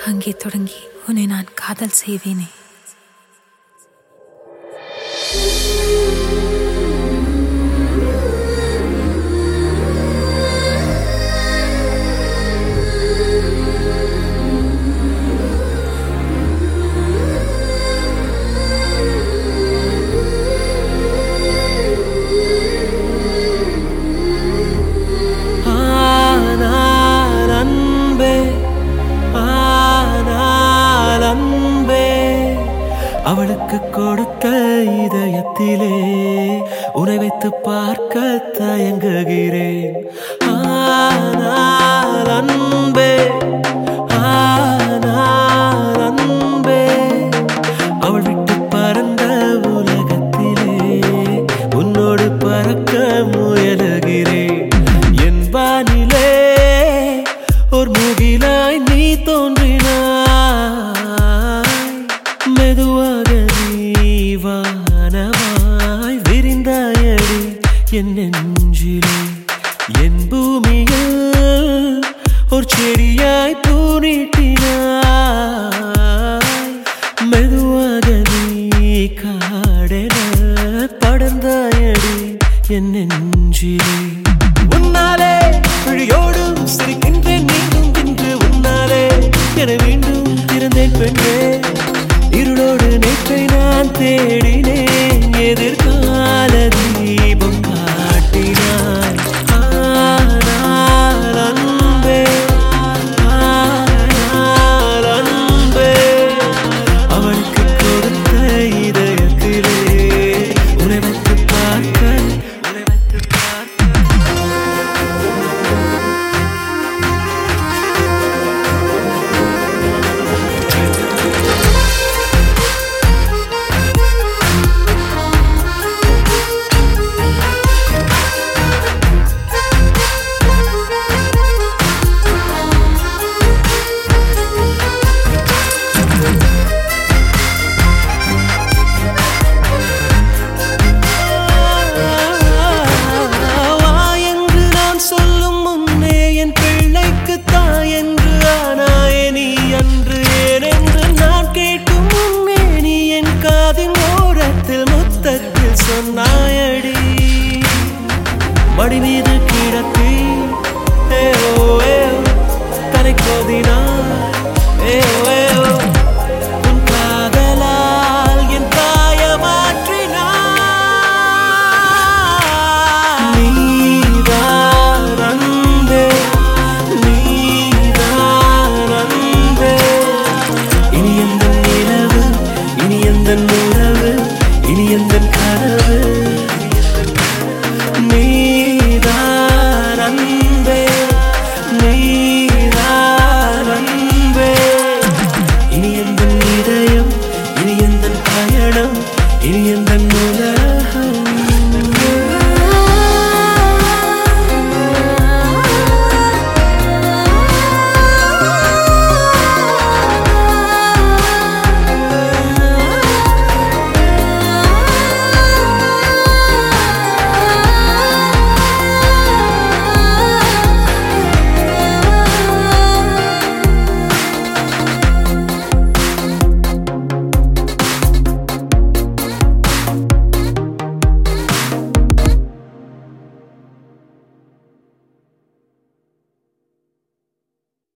அங்கே தொடங்கி உன்னை நான் காதல் செய்தேனே ஆனால் அன்பே ஆனால் அன்பே அவளுக்கு கொடுத்த இதயத்திலே உன்னை வைத்து பார்க்க தயங்குகிறேன் ஆனால் அன்பே ஆனால் அன்பே அவள் விட்டு பறந்த உலகத்திலே உன்னோடு பறக்க முயலுகிறேன் என் வானிலே ஒரு முகிலாய் நீ தோன்றினாய் மெதுவாக நீ வானமாய் விரிந்தாயடி என் நெஞ்சிலே என் பூமியில் ஒரு செடியாய் பூ நீட்டினாய் மெதுவாக நீ காடென படர்ந்தாயடி என் நெஞ்சிலே உன்னாலே விழியோடும் சிரிக்கின்றேன் மீண்டும் இன்று உன்னாலே என மீண்டும் திறந்தேன் பெண்ணே இருளோடு நேற்றை நான் தேடினேன் எதிர்கால தீபம் காட்டினாய் ஆனால் அன்பே ஆனால் அன்பே அவளுக்கு கொடுத்த இதயத்திலே உன்னை வைத்து பார்க்க உன்னை வைத்து பார்க்க வா என்று நான் சொல்லும் முன்னே என் பிள்ளைக்கு தாய் என்று ஆனாயே நீ அன்று ஏன் என்று நான் கேட்கும் முன்னே நீ என் காதின் ஓரத்தில் முத்தத்தில் சொன்னாயடி மடி மீது கிடத்தி ஏ ஓ ஏ தலை கோதினாய் ஏ ஓ ஏ ஓ